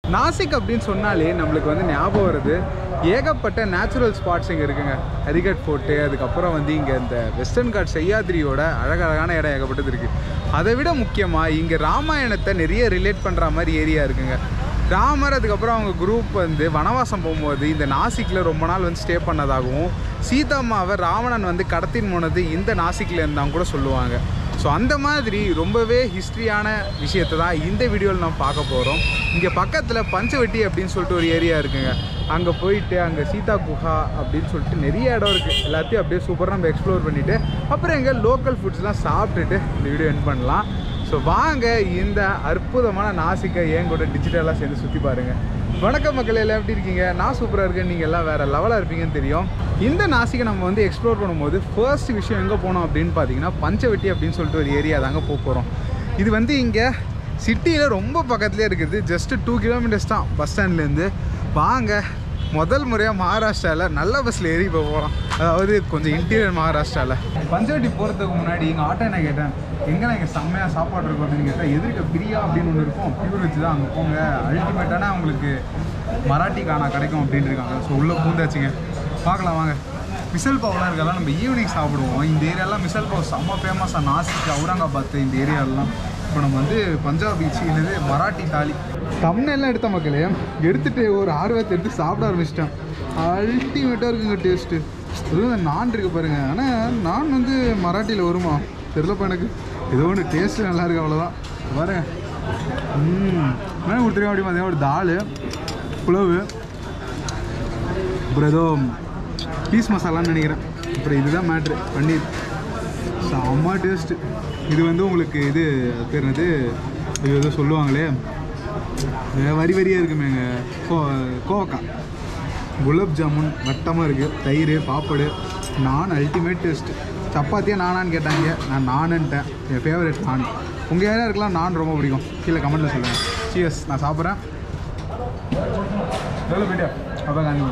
நாசிக் அப்படின்னு சொன்னாலே நம்மளுக்கு வந்து ஞாபகம் வருது ஏகப்பட்ட நேச்சுரல் ஸ்பாட்ஸ் இங்கே இருக்குங்க ஹரிகட் ஃபோர்ட்டு அதுக்கப்புறம் வந்து இங்கே இந்த வெஸ்டர்ன் காட் செய்யாதிரியோட அழகழகான இடம் ஏகப்பட்டது இருக்குது அதை விட முக்கியமாக இங்கே ராமாயணத்தை நிறைய ரிலேட் பண்ணுற மாதிரி ஏரியா இருக்குங்க ராமர் அதுக்கப்புறம் அவங்க குரூப் வந்து வனவாசம் போகும்போது இந்த நாசிக்கில் ரொம்ப நாள் வந்து ஸ்டே பண்ணதாகவும் சீதாம்மாவை ராவணன் வந்து கடத்தின் போனது இந்த நாசிக்கில் இருந்தாங்க கூட சொல்லுவாங்க ஸோ அந்த மாதிரி ரொம்பவே ஹிஸ்ட்ரியான விஷயத்தை தான் இந்த வீடியோவில் நம்ம பார்க்க போகிறோம் இங்கே பக்கத்தில் பஞ்சவட்டி அப்படின்னு சொல்லிட்டு ஒரு ஏரியா இருக்குங்க அங்கே போயிட்டு அங்கே சீதா குஹா அப்படின்னு சொல்லிட்டு நிறைய இடம் இருக்குது எல்லாத்தையும் அப்படியே சூப்பராக நம்ம எக்ஸ்ப்ளோர் பண்ணிவிட்டு அப்புறம் எங்கே லோக்கல் ஃபுட்ஸ்லாம் சாப்பிட்டுட்டு இந்த வீடியோ என் பண்ணலாம் ஸோ வாங்க இந்த அற்புதமான நாசிக்கை என் கூட டிஜிட்டலாக சேர்ந்து சுற்றி பாருங்கள் வணக்கம் மக்கள் எல்லாம் எப்படி இருக்கீங்க நான் சூப்பராக இருக்கேன் நீங்கள் எல்லாம் வேறு லெவலாக இருப்பீங்கன்னு தெரியும் இந்த நாசிக்கை நம்ம வந்து எக்ஸ்ப்ளோர் பண்ணும்போது ஃபர்ஸ்ட் விஷயம் எங்கே போனோம் அப்படின்னு பார்த்தீங்கன்னா பஞ்சவட்டி அப்படின்னு சொல்லிட்டு ஒரு ஏரியா தாங்க போக போகிறோம் இது வந்து இங்கே சிட்டியில் ரொம்ப பக்கத்துலேயே இருக்குது ஜஸ்ட்டு டூ கிலோமீட்டர்ஸ் தான் பஸ் ஸ்டாண்ட்லேருந்து வாங்க முதல் முறையாக மகாராஷ்டிராவில் நல்ல பஸ்ஸில் ஏறி இப்போ போகலாம் அதாவது கொஞ்சம் இன்டீரியர் மகாராஷ்டிராவில் பஞ்சவட்டி போகிறதுக்கு முன்னாடி எங்கள் ஆட்டோ என்ன கேட்டேன் எங்கே இங்கே செம்மையாக சாப்பாடு இருக்கும் அப்படின்னு கேட்டால் எதிர்க்க பிரியா அப்படின்னு ஒன்று இருக்கும் பியூர் வச்சு தான் அங்கே போங்க அல்டிமேட்டான உங்களுக்கு மராட்டி கானா கிடைக்கும் அப்படின்னு இருக்காங்க ஸோ உள்ளே பூந்தாச்சுங்க பார்க்கலாம் வாங்க மிசல் பாவ்லாம் இருக்கெல்லாம் நம்ம ஈவினிங் சாப்பிடுவோம் இந்த ஏரியாலாம் மிசல் பாவ் செம்ம ஃபேமஸாக நாசிக் அவுரங்காபாத் இந்த ஏரியாலலாம் இப்போ நம்ம வந்து பஞ்சாபி என்னது மராட்டி தாலி தமிழ்லாம் எடுத்த மக்களே எடுத்துட்டு ஒரு ஆர்வத்தை எடுத்து சாப்பிட ஆரம்பிச்சிட்டேன் அல்டிமேட்டாக இருக்குங்க டேஸ்ட்டு அதுவும் இந்த நான் இருக்கு பாருங்க ஆனால் நான் வந்து மராட்டியில் வருமா தெரிலப்பா எனக்கு ஏதோ ஒன்று டேஸ்ட்டு நல்லா இருக்கு அவ்வளோதான் பாருங்க ம் என்ன கொடுத்துருக்கேன் அப்படி பார்த்தீங்கன்னா ஒரு தால் புலவு அப்புறம் ஏதோ பீஸ் மசாலான்னு நினைக்கிறேன் அப்புறம் இதுதான் மேட்ரு பன்னீர் செம்ம டேஸ்ட்டு இது வந்து உங்களுக்கு இது அது பேர் என்னது இது ஏதோ சொல்லுவாங்களே அஹ் வரி வரியாக இருக்குமேங்க கோ கோவக்காய் குலாப் ஜாமுன் வட்டமாக இருக்குது தயிர் பாப்படு நான் அல்டிமேட் டேஸ்ட்டு சப்பாத்தியாக நானான்னு கேட்டாங்க நான் நானுன்ட்டேன் என் ஃபேவரட் நான் உங்கள் ஏரியா இருக்கலாம் நான் ரொம்ப பிடிக்கும் கீழே கமெண்ட்டில் சொல்லுங்கள் சியஸ் நான் சாப்பிட்றேன் எவ்வளோ போயிட்டா அப்போ காணி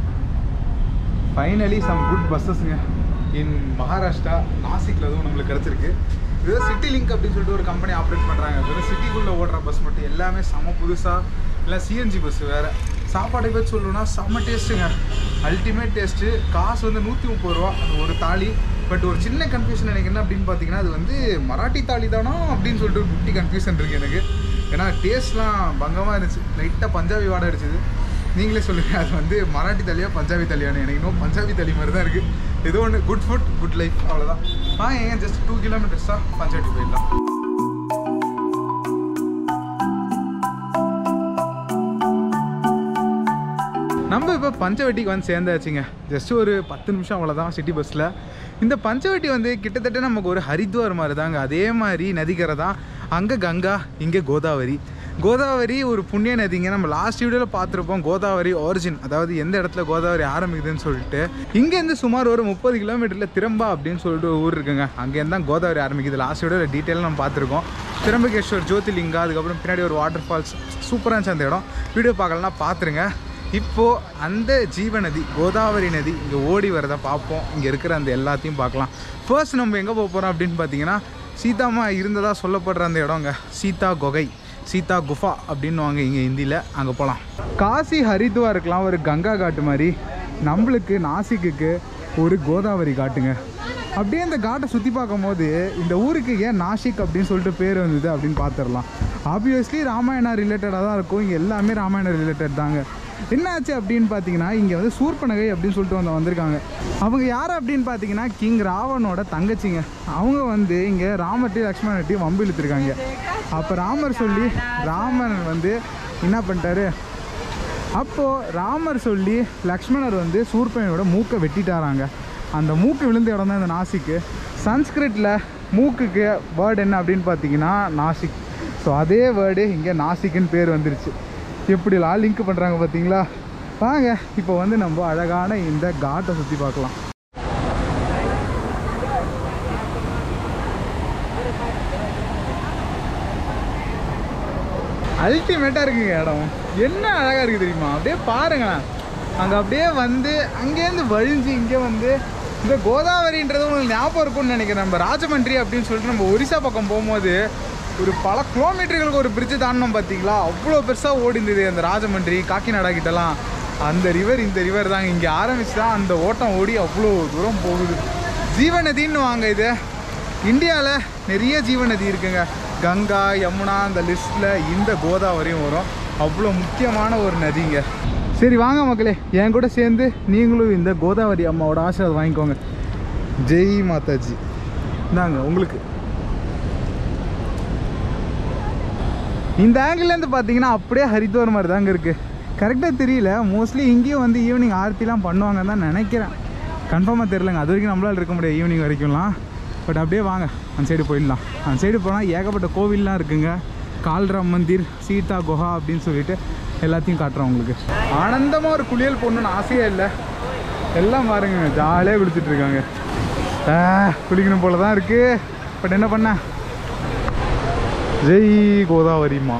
ஃபைனலி சம் குட் பஸ்ஸஸ்ங்க இன் மகாராஷ்டிரா நாசிக்கில் அதுவும் நம்மளுக்கு கிடச்சிருக்கு இது சிட்டி லிங்க் அப்படின்னு சொல்லிட்டு ஒரு கம்பெனி ஆப்ரேட் பண்ணுறாங்க வெறும் சிட்டிக்குள்ளே ஓடுற பஸ் மட்டும் எல்லாமே செம புதுசாக இல்லை சிஎன்ஜி பஸ் வேறு சாப்பாடை பற்றி சொல்லணும்னா செம்ம டேஸ்ட்டுங்க அல்டிமேட் டேஸ்ட்டு காசு வந்து நூற்றி முப்பது ரூபா அது ஒரு தாலி பட் ஒரு சின்ன கன்ஃபியூஷன் எனக்கு என்ன அப்படின்னு பார்த்தீங்கன்னா அது வந்து மராட்டி தாலி தானோ அப்படின்னு சொல்லிட்டு ஒரு குட்டி கன்ஃபியூஷன் இருக்குது எனக்கு ஏன்னா டேஸ்ட்லாம் பங்கமாக இருந்துச்சு லைட்டாக பஞ்சாபி வாடை அடிச்சுது நீங்களே சொல்லுங்கள் அது வந்து மராட்டி தலியா பஞ்சாபி தலியான்னு எனக்கு இன்னும் பஞ்சாபி தலி மாதிரி தான் இருக்குது ஏதோ ஒன்று குட் ஃபுட் குட் லைஃப் அவ்வளோதான் வாங்க ஏன் ஜஸ்ட் டூ கிலோமீட்டர்ஸ் தான் பஞ்சாபி போயிடலாம் நம்ம இப்போ பஞ்சவட்டிக்கு வந்து சேர்ந்தாச்சுங்க ஜஸ்ட் ஒரு பத்து நிமிஷம் அவ்வளோதான் சிட்டி பஸ்ஸில் இந்த பஞ்சவட்டி வந்து கிட்டத்தட்ட நமக்கு ஒரு ஹரித்வார் மாதிரி தாங்க அதே மாதிரி நதிக்கரை தான் அங்கே கங்கா இங்கே கோதாவரி கோதாவரி ஒரு புண்ணிய நதிங்க நம்ம லாஸ்ட் வீடியோவில் பார்த்துருப்போம் கோதாவரி ஒரிஜின் அதாவது எந்த இடத்துல கோதாவரி ஆரம்பிக்குதுன்னு சொல்லிட்டு இங்கேருந்து சுமார் ஒரு முப்பது கிலோமீட்டரில் திரும்பா அப்படின்னு சொல்லிட்டு ஒரு ஊர் இருக்குங்க அங்கேருந்து தான் கோதாவரி ஆரம்பிக்குது லாஸ்ட் வீடியோவில் டீட்டெயிலாக நம்ம பார்த்துருக்கோம் திரம்பகேஸ்வர் ஜோதிலிங்கா அதுக்கப்புறம் பின்னாடி ஒரு வாட்டர் ஃபால்ஸ் சூப்பராக இருந்துச்சு அந்த இடம் வீடியோ பார்க்கலன்னா பார்த்துருங்க இப்போது அந்த ஜீவநதி கோதாவரி நதி இங்கே ஓடி வரதை பார்ப்போம் இங்கே இருக்கிற அந்த எல்லாத்தையும் பார்க்கலாம் ஃபர்ஸ்ட் நம்ம எங்கே போக போகிறோம் அப்படின்னு பார்த்தீங்கன்னா சீதாமா இருந்ததாக சொல்லப்படுற அந்த இடங்க சீதா குகை சீதா குஃபா அப்படின்னுவாங்க இங்கே ஹிந்தியில் அங்கே போகலாம் காசி ஹரித்வாருக்கெலாம் ஒரு கங்கா காட்டு மாதிரி நம்மளுக்கு நாசிக்குக்கு ஒரு கோதாவரி காட்டுங்க அப்படியே இந்த காட்டை சுற்றி பார்க்கும்போது இந்த ஊருக்கு ஏன் நாசிக் அப்படின்னு சொல்லிட்டு பேர் வந்தது அப்படின்னு பார்த்துடலாம் ஆப்வியஸ்லி ராமாயணா ரிலேட்டடாக தான் இருக்கும் இங்கே எல்லாமே ராமாயண ரிலேட்டட் தாங்க என்னாச்சு அப்படின்னு பார்த்தீங்கன்னா இங்கே வந்து சூர்பனகை அப்படின்னு சொல்லிட்டு வந்து வந்திருக்காங்க அவங்க யார் அப்படின்னு பார்த்தீங்கன்னா கிங் ராவனோட தங்கச்சிங்க அவங்க வந்து இங்கே ராமர்ட்டி லக்ஷ்மணர்ட்டி வம்பு இழுத்துருக்காங்க அப்போ ராமர் சொல்லி ராமன் வந்து என்ன பண்ணிட்டாரு அப்போது ராமர் சொல்லி லக்ஷ்மணர் வந்து சூர்பனையோட மூக்கை வெட்டிட்டாராங்க அந்த மூக்கு விழுந்த இடம் தான் இந்த நாசிக்கு சன்ஸ்கிரிட்டில் மூக்குக்கு வேர்டு என்ன அப்படின்னு பார்த்தீங்கன்னா நாசிக் ஸோ அதே வேர்டு இங்கே நாசிக்குன்னு பேர் வந்துருச்சு எப்படிலாம் லிங்க் பண்ணுறாங்க பார்த்தீங்களா வாங்க இப்போ வந்து நம்ம அழகான இந்த காட்டை சுற்றி பார்க்கலாம் அல்டிமேட்டாக இருக்குங்க இடம் என்ன அழகாக இருக்குது தெரியுமா அப்படியே பாருங்களேன் அங்கே அப்படியே வந்து அங்கேருந்து வழிஞ்சு இங்கே வந்து இந்த கோதாவரின்றது உங்களுக்கு ஞாபகம் இருக்கும்னு நினைக்கிறேன் நம்ம ராஜமன்றி அப்படின்னு சொல்லிட்டு நம்ம ஒரிசா பக்கம் போகும்போது ஒரு பல கிலோமீட்டர்களுக்கு ஒரு பிரிட்ஜ் தாண்டணும் பார்த்தீங்களா அவ்வளோ பெருசாக ஓடி இருந்தது அந்த ராஜமன்றி காக்கிநாடா கிட்டலாம் அந்த ரிவர் இந்த ரிவர் தாங்க இங்கே ஆரம்பிச்சு தான் அந்த ஓட்டம் ஓடி அவ்வளோ தூரம் போகுது ஜீவநதின்னு வாங்க இது இந்தியாவில் நிறைய ஜீவநதி இருக்குங்க கங்கா யமுனா அந்த லிஸ்ட்டில் இந்த கோதாவரியும் வரும் அவ்வளோ முக்கியமான ஒரு நதிங்க சரி வாங்க மக்களே என் கூட சேர்ந்து நீங்களும் இந்த கோதாவரி அம்மாவோட ஆசீர்வாதம் வாங்கிக்கோங்க ஜெய் மாதாஜி இந்தாங்க உங்களுக்கு இந்த ஆங்கிள்லேருந்து பார்த்தீங்கன்னா அப்படியே ஹரித்வார் மாதிரி தாங்க இருக்குது கரெக்டாக தெரியல மோஸ்ட்லி இங்கேயும் வந்து ஈவினிங் ஆர்த்திலாம் பண்ணுவாங்கன்னு தான் நினைக்கிறேன் கன்ஃபார்மாக தெரிலங்க அது வரைக்கும் நம்மளால் இருக்க முடியாது ஈவினிங் வரைக்கும்லாம் பட் அப்படியே வாங்க அந்த சைடு போயிடலாம் அந்த சைடு போனால் ஏகப்பட்ட கோவில்லாம் இருக்குங்க கால்ராம் மந்திர் சீதா குஹா அப்படின்னு சொல்லிட்டு எல்லாத்தையும் காட்டுறோம் உங்களுக்கு ஆனந்தமாக ஒரு குளியல் போடணுன்னு ஆசையே இல்லை எல்லாம் பாருங்க ஜாலியாக குளிச்சுட்டு இருக்காங்க ஆ, குளிக்கணும் போல தான் இருக்குது பட் என்ன பண்ண ஜெய் கோதாவரிம்மா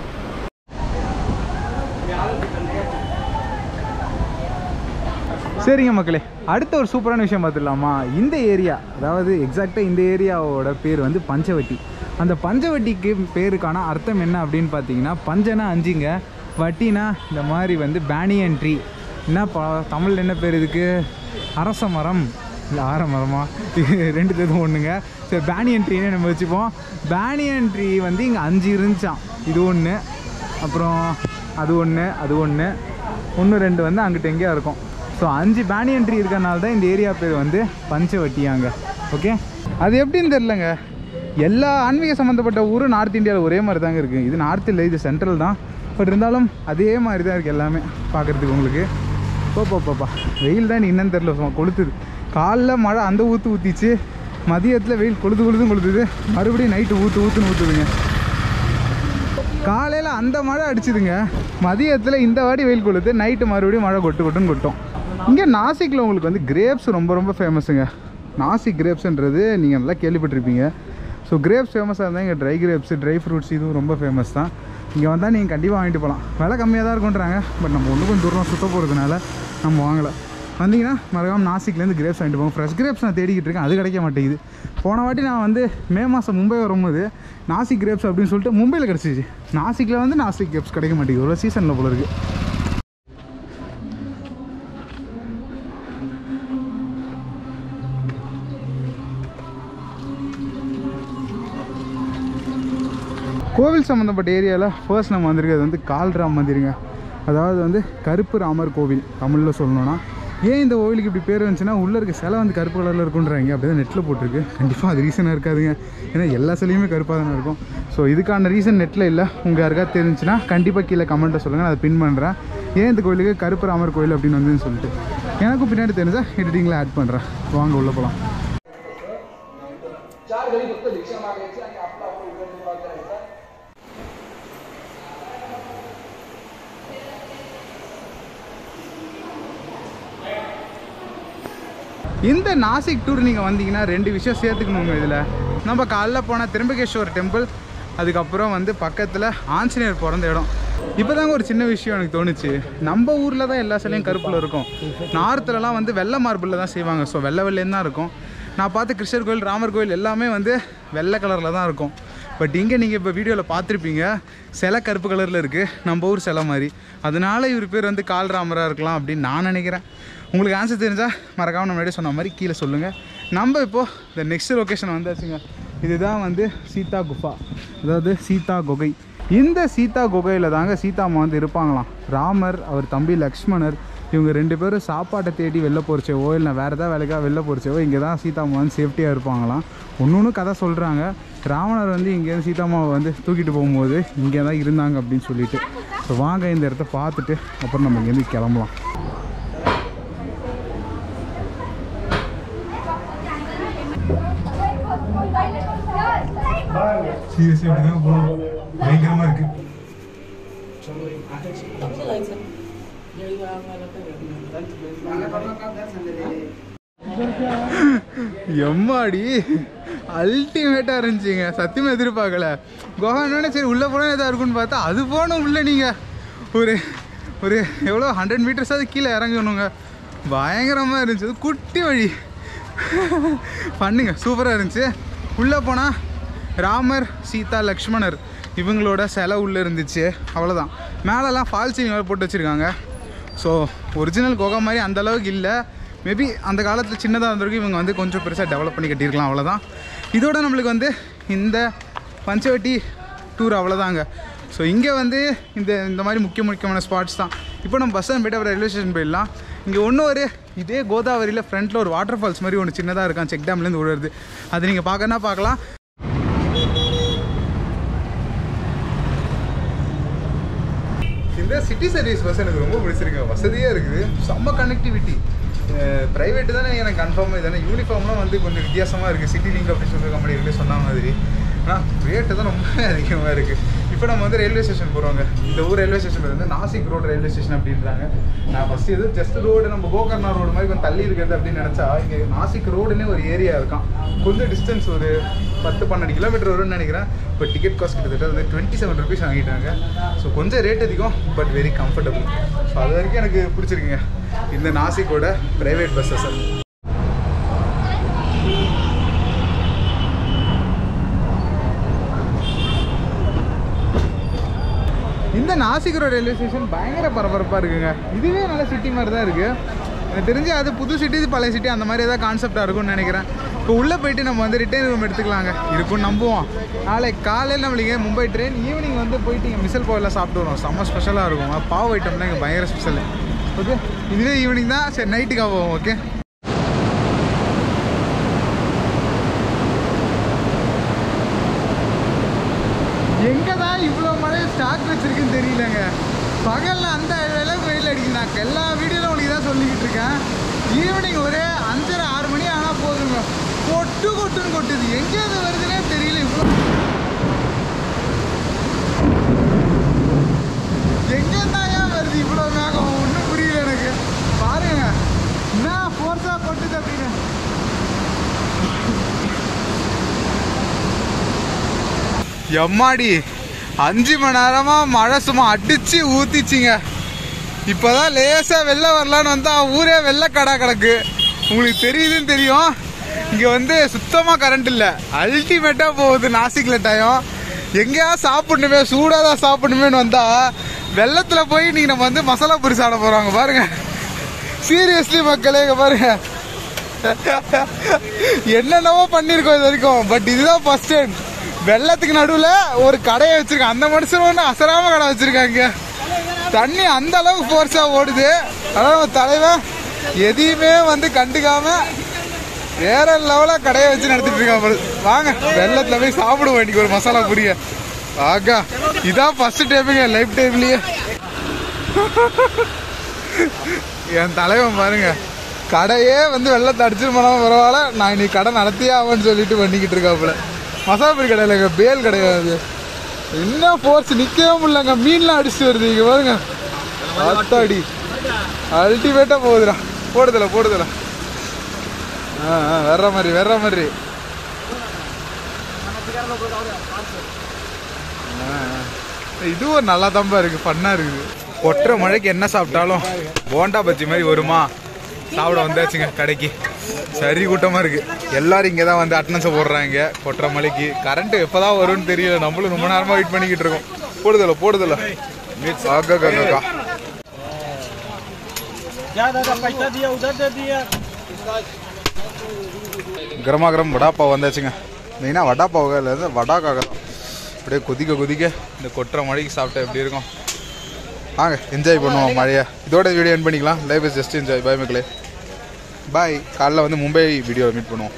சரிங்க மக்களே அடுத்த ஒரு சூப்பரான விஷயம் பார்த்துடலாமா இந்த ஏரியா அதாவது எக்ஸாக்டாக இந்த ஏரியாவோட பேர் வந்து பஞ்சவட்டி அந்த பஞ்சவட்டிக்கு பேருக்கான அர்த்தம் என்ன அப்படின்னு பார்த்தீங்கன்னா பஞ்சனா அஞ்சுங்க வட்டினா இந்த மாதிரி வந்து பேனியன் ட்ரீ என்ன பா தமிழில் என்ன பேர் இதுக்கு அரச மரம் இல்லை ஆர மரமா ரெண்டு பேரும் ஒன்றுங்க சரி பேனியன் ட்ரீன்னு நம்ம வச்சுப்போம் பேனியன் ட்ரீ வந்து இங்கே அஞ்சு இருந்துச்சான் இது ஒன்று அப்புறம் அது ஒன்று அது ஒன்று ஒன்று ரெண்டு வந்து அங்கிட்ட எங்கேயா இருக்கும் ஸோ அஞ்சு பேனியன் ட்ரீ இருக்கறனால தான் இந்த ஏரியா பேர் வந்து பஞ்சவட்டியாங்க ஓகே அது எப்படின்னு தெரிலங்க எல்லா ஆன்மீக சம்மந்தப்பட்ட ஊரும் நார்த் இந்தியாவில் ஒரே மாதிரி தாங்க இருக்குது இது நார்த் இல்லை இது சென்ட்ரல் தான் பட் இருந்தாலும் அதே மாதிரி தான் இருக்குது எல்லாமே பார்க்குறதுக்கு உங்களுக்கு போ போ போப்பா வெயில் தான் என்னன்னு தெரில சும்மா கொளுத்துது காலைல மழை அந்த ஊற்று ஊற்றிச்சு மதியத்தில் வெயில் கொளுத்து கொளுத்தும் கொளுத்துது மறுபடியும் நைட்டு ஊற்று ஊற்றுன்னு ஊற்றுதுங்க காலையில் அந்த மழை அடிச்சுதுங்க மதியத்தில் இந்த வாடி வெயில் கொளுத்து நைட்டு மறுபடியும் மழை கொட்டு கொட்டுன்னு கொட்டும் இங்கே நாசிக்கில் உங்களுக்கு வந்து கிரேப்ஸ் ரொம்ப ரொம்ப ஃபேமஸுங்க நாசிக் கிரேப்ஸ்ன்றது நீங்கள் நல்லா கேள்விப்பட்டிருப்பீங்க ஸோ கிரேப்ஸ் ஃபேமஸாக இருந்தால் இங்கே ட்ரை கிரேப்ஸ் ட்ரை ஃப்ரூட்ஸ் இதுவும் ரொம்ப ஃபேமஸ் தான் இங்கே வந்தால் நீங்கள் கண்டிப்பாக வாங்கிட்டு போகலாம் விலை கம்மியாக தான் இருக்குன்றாங்க பட் நம்ம ஒன்று கொஞ்சம் தூரம் சுத்த போகிறதுனால நம்ம வாங்கலை வந்தீங்கன்னா மறக்காம நாசிக்லேருந்து கிரேப்ஸ் வாங்கிட்டு போங்க ஃப்ரெஷ் கிரேப்ஸ் நான் தேடிக்கிட்டு இருக்கேன் அது கிடைக்க மாட்டேங்குது போன வாட்டி நான் வந்து மே மாதம் மும்பை வரும்போது நாசிக் கிரேப்ஸ் அப்படின்னு சொல்லிட்டு மும்பையில் கிடச்சிச்சு நாசிக்கில் வந்து நாசிக் கிரேப்ஸ் கிடைக்க மாட்டேங்குது ஒரு சீசனில் போல இருக்குது கோவில் சம்மந்தப்பட்ட ஏரியாவில் ஃபர்ஸ்ட் நம்ம வந்திருக்கிறது வந்து கால்ராம் மந்திருங்க அதாவது வந்து கருப்பு ராமர் கோவில் தமிழில் சொல்லணும்னா ஏன் இந்த கோவிலுக்கு இப்படி பேர் வந்துச்சுன்னா உள்ளே இருக்க சிலை வந்து கருப்பு கலரில் இருக்குன்றாங்க அப்படி தான் நெட்டில் போட்டிருக்கு கண்டிப்பாக அது ரீசனாக இருக்காதுங்க ஏன்னா எல்லா சிலையுமே கருப்பாக தானே இருக்கும் ஸோ இதுக்கான ரீசன் நெட்டில் இல்லை உங்கள் யாருக்காவது தெரிஞ்சுன்னா கண்டிப்பாக கீழே கமெண்ட்டை சொல்லுங்கள் நான் அதை பின் பண்ணுறேன் ஏன் இந்த கோயிலுக்கு கருப்பு ராமர் கோயில் அப்படின்னு வந்துன்னு சொல்லிட்டு எனக்கும் பின்னாடி தெரிஞ்சா எடிட்டிங்கில் ஆட் பண்ணுறேன் வாங்க உள்ளே போகலாம் இந்த நாசிக் டூர் நீங்கள் வந்தீங்கன்னா ரெண்டு விஷயம் சேர்த்துக்கணுங்க இதில் நம்ம காலைல போனால் திரும்பகேஸ்வர் டெம்பிள் அதுக்கப்புறம் வந்து பக்கத்தில் ஆஞ்சநேயர் பிறந்த இடம் இப்போ தாங்க ஒரு சின்ன விஷயம் எனக்கு தோணுச்சு நம்ம ஊரில் தான் எல்லா சிலையும் கருப்பில் இருக்கும் நார்த்துலலாம் வந்து வெள்ளை மார்பிளில் தான் செய்வாங்க ஸோ வெள்ளை வெள்ளைன்னு தான் இருக்கும் நான் பார்த்த கிருஷ்ணர் கோயில் ராமர் கோயில் எல்லாமே வந்து வெள்ளை கலரில் தான் இருக்கும் பட் இங்கே நீங்கள் இப்போ வீடியோவில் பார்த்துருப்பீங்க சிலை கருப்பு கலரில் இருக்குது நம்ம ஊர் சிலை மாதிரி அதனால இவர் பேர் வந்து கால்ராமராக இருக்கலாம் அப்படின்னு நான் நினைக்கிறேன் உங்களுக்கு ஆன்சர் தெரிஞ்சால் மறக்காம நம்ம முன்னாடி சொன்ன மாதிரி கீழே சொல்லுங்கள் நம்ம இப்போது இந்த நெக்ஸ்ட் லொக்கேஷன் வந்தாச்சுங்க இதுதான் வந்து சீதா குஃபா அதாவது சீதா குகை இந்த சீதா குகையில் தாங்க சீதா அம்மா வந்து இருப்பாங்களாம் ராமர் அவர் தம்பி லக்ஷ்மணர் இவங்க ரெண்டு பேரும் சாப்பாட்டை தேடி வெளில போகிறச்சவோ இல்லை வேறு ஏதாவது வேலைக்காக வெளில போகிறச்சவோ இங்கே தான் சீதா அம்மா வந்து சேஃப்டியாக இருப்பாங்களாம் ஒன்று ஒன்று கதை சொல்கிறாங்க ராவணர் வந்து இங்கேருந்து சீதாமாவை வந்து தூக்கிட்டு போகும்போது இங்கே தான் இருந்தாங்க அப்படின்னு சொல்லிட்டு ஸோ வாங்க இந்த இடத்த பார்த்துட்டு அப்புறம் நம்ம இங்கேருந்து கிளம்பலாம் சீரியஸ்லி அப்படி தான் போகணும் பயங்கரமாக இருக்குது எம்மாடி அல்டிமேட்டாக இருந்துச்சுங்க சத்தியமாக எதிர்பார்க்கல குஹானோட சரி உள்ளே போனால் எதாக இருக்குன்னு பார்த்தா அது போகணும் உள்ளே நீங்கள் ஒரு ஒரு எவ்வளோ ஹண்ட்ரட் மீட்டர்ஸாவது கீழே இறங்கணுங்க பயங்கரமாக இருந்துச்சு அது குட்டி வழி பண்ணுங்க சூப்பராக இருந்துச்சு உள்ளே போனால் ராமர் சீதா லக்ஷ்மணர் இவங்களோட சிலை உள்ளே இருந்துச்சு அவ்வளோதான் மேலெல்லாம் ஃபால் சீலிங் வேறு போட்டு வச்சுருக்காங்க ஸோ ஒரிஜினல் குகை மாதிரி அந்த அளவுக்கு இல்லை மேபி அந்த காலத்தில் சின்னதாக இருந்திருக்கும் இவங்க வந்து கொஞ்சம் பெருசாக டெவலப் பண்ணி கட்டியிருக்கலாம் அவ்வளோதான் இதோட நம்மளுக்கு வந்து இந்த பஞ்சவட்டி டூர் அவ்வளோதாங்க ஸோ இங்கே வந்து இந்த இந்த மாதிரி முக்கிய முக்கியமான ஸ்பாட்ஸ் தான் இப்போ நம்ம பஸ் ஸ்டாண்ட் போய்ட்டு அப்புறம் ரயில்வே ஸ்டேஷன் போயிடலாம் இங்கே ஒன்று ஒரு இதே கோதாவரியில் ஃப்ரண்ட்டில் ஒரு வாட்டர் ஃபால்ஸ் மாதிரி ஒன்று சின்னதாக இருக்கான் செக் டேம்லேருந்து விழுறது அது நீங்கள் பார்க்கறனா பார்க்கலாம் இந்த சிட்டி சர்வீஸ் பஸ் எனக்கு ரொம்ப பிடிச்சிருக்கு வசதியாக இருக்குது செம்ம கனெக்டிவிட்டி ப்ரைவேட்டு தானே எனக்கு கன்ஃபார்மாக இதானே யூனிஃபார்ம்லாம் வந்து கொஞ்சம் வித்தியாசமாக இருக்குது சிட்டி லிங்க் அப்படின்னு சொல்லி கம்பெனி சொன்ன மாதிரி ஆனால் ரேட்டு தான் ரொம்ப அதிகமாக இருக்குது இப்போ நம்ம வந்து ரயில்வே ஸ்டேஷன் போகிறோங்க இந்த ஊர் ரயில்வே ஸ்டேஷன் வந்து நாசிக் ரோடு ரயில்வே ஸ்டேஷன் அப்படின்றாங்க நான் ஃபஸ்ட்டு எதுவும் ஜஸ்ட் ரோடு நம்ம கோகர்ணா ரோடு மாதிரி கொஞ்சம் தள்ளி இருக்கிறது அப்படின்னு நினச்சா இங்கே நாசிக் ரோடுன்னே ஒரு ஏரியா இருக்கான் கொஞ்சம் டிஸ்டன்ஸ் ஒரு பத்து பன்னெண்டு கிலோமீட்டர் வரும்னு நினைக்கிறேன் இப்போ டிக்கெட் காஸ்ட் கிட்டத்தட்ட வந்து டுவெண்ட்டி செவன் ருபீஸ் வாங்கிட்டாங்க ஸோ கொஞ்சம் ரேட் அதிகம் பட் வெரி கம்ஃபர்டபுள் ஸோ அது வரைக்கும் எனக்கு பிடிச்சிருக்குங்க இந்த நாசிக்கோட ப்ரைவேட் பஸ்ஸஸ் இந்த நாசிக் ரோடு ரயில்வே ஸ்டேஷன் பயங்கர பரபரப்பாக இருக்குங்க இதுவே நல்ல சிட்டி மாதிரி தான் இருக்குது எனக்கு தெரிஞ்சு அது புது சிட்டி இது பழைய சிட்டி அந்த மாதிரி ஏதாவது கான்செப்டாக இருக்கும்னு நினைக்கிறேன் இப்போ உள்ளே போயிட்டு நம்ம வந்து ரிட்டர்ன் ரூம் எடுத்துக்கலாங்க இருக்கும்னு நம்புவோம் நாளைக்கு காலையில் நம்மளுக்கு மும்பை ட்ரெயின் ஈவினிங் வந்து போயிட்டு இங்கே மிசல் போவில் சாப்பிட்டு வரோம் செம்ம ஸ்பெஷலாக இருக்கும் பாவ் ஐட்டம் தான் இங்கே பயங்கர ஸ்பெஷல் ஓகே இதுவே ஈவினிங் தான் சரி நைட்டுக்காக போவோம் ஓகே எங்கே தான் இவ்வளோ மழை ஸ்டாக் வச்சிருக்குன்னு தெரியலங்க பகலில் அந்த அளவுக்கு வெயில் அடிக்குது நான் எல்லா வீடியோவில் உங்களுக்கு தான் சொல்லிக்கிட்டு இருக்கேன் ஈவினிங் ஒரே அஞ்சரை ஆறு மணி ஆனால் போதுங்க கொட்டு கொட்டுன்னு கொட்டுது எங்கே அது வருதுன்னே தெரியல இவ்வளோ எங்கே தான் வருது இவ்வளோ மேகம் ஒன்றும் புரியல எனக்கு பாருங்க என்ன ஃபோர்ஸாக கொட்டுது அப்படின்னு எம்மாடி அஞ்சு மணி நேரமா மழை சும்மா அடிச்சு ஊத்திச்சிங்க இப்போதான் லேசா வெளில வரலான்னு வந்தா ஊரே வெள்ளை கடா கிடக்கு உங்களுக்கு தெரியுதுன்னு தெரியும் இங்க வந்து சுத்தமா கரண்ட் இல்ல அல்டிமேட்டா போகுது நாசிக்ல டயம் எங்கேயா சாப்பிடணுமே சூடா தான் சாப்பிடணுமேனு வந்தா வெள்ளத்துல போய் நீங்க நம்ம வந்து மசாலா பூரி சாப்பிட போறாங்க பாருங்க சீரியஸ்லி மக்களே இங்க பாருங்க என்னென்னவோ பண்ணிருக்கோம் இது வரைக்கும் பட் இதுதான் ஃபர்ஸ்ட் டைம் வெள்ளத்துக்கு நடுவுல ஒரு கடையை வச்சிருக்காங்க அந்த மனுஷன் ஒன்று அசராம கடை வச்சிருக்காங்க தண்ணி அந்த அளவுக்கு ஃபோர்ஸா ஓடுது அதான் நம்ம தலைவன் எதையுமே வந்து கண்டுக்காம வேற லெவலா கடையை வச்சு நடத்திட்டு இருக்கான் போல. வாங்க வெள்ளத்துல போய் சாப்பிடுவோம் இன்னைக்கு ஒரு மசாலா புரிய ஆகா இதான் ஃபர்ஸ்ட் டைமுங்க லைஃப் டைம்லயே என் தலைவன் பாருங்க கடையே வந்து வெள்ளத்தை அடிச்சு போனாலும் பரவாயில்ல நான் இன்னைக்கு கடை நடத்தியே ஆவேன்னு சொல்லிட்டு பண்ணிக்கிட்டு இருக்காப்புல மசாலா பூரி கடை இல்லைங்க பேல் கிடையாது என்ன ஃபோர்ஸ் நிற்கவே முடியலங்க மீன்லாம் அடிச்சுட்டு வருது இங்க பாருங்க அத்தாடி அல்டிமேட்டா போகுதுடா போடுதல போடுதல ஆ ஆ, வர்ற மாதிரி வர்ற மாதிரி ஆ, ஆ. இதுவும் நல்லா தம்பா இருக்கு ஃபன்னா இருக்குது கொட்டுற மழைக்கு என்ன சாப்பிட்டாலும் போண்டா பஜ்ஜி மாதிரி வருமா சாப்பிட வந்தாச்சுங்க கடைக்கு சரி கூட்டமா இருக்கு எல்லாரும் இங்கே தான் வந்து அட்டனன்ஸை போடுறாங்க கொட்டுற மழைக்கு கரண்ட் எப்பதான் வரும்னு தெரியல நம்மளும் ரொம்ப நேரமா வெயிட் பண்ணிக்கிட்டு இருக்கோம் போடுதல போடுதல ஆகா காக்கா क्या दादा पैसा दिया उधर दे दिया கரமா கரம் வடாப்பாவ் வந்தாச்சுங்க மெயினாக வடாப்பாவுக இல்லை வடாக்காக தான் அப்படியே கொதிக்க கொதிக்க இந்த கொட்டுற மழைக்கு சாப்பிட்டா எப்படி இருக்கும் வாங்க என்ஜாய் பண்ணுவோம் மழையை இதோட வீடியோ என் பண்ணிக்கலாம் life is just enjoy bye மக்களே பாய் காலைல வந்து மும்பை வீடியோ மீட் பண்ணுவோம்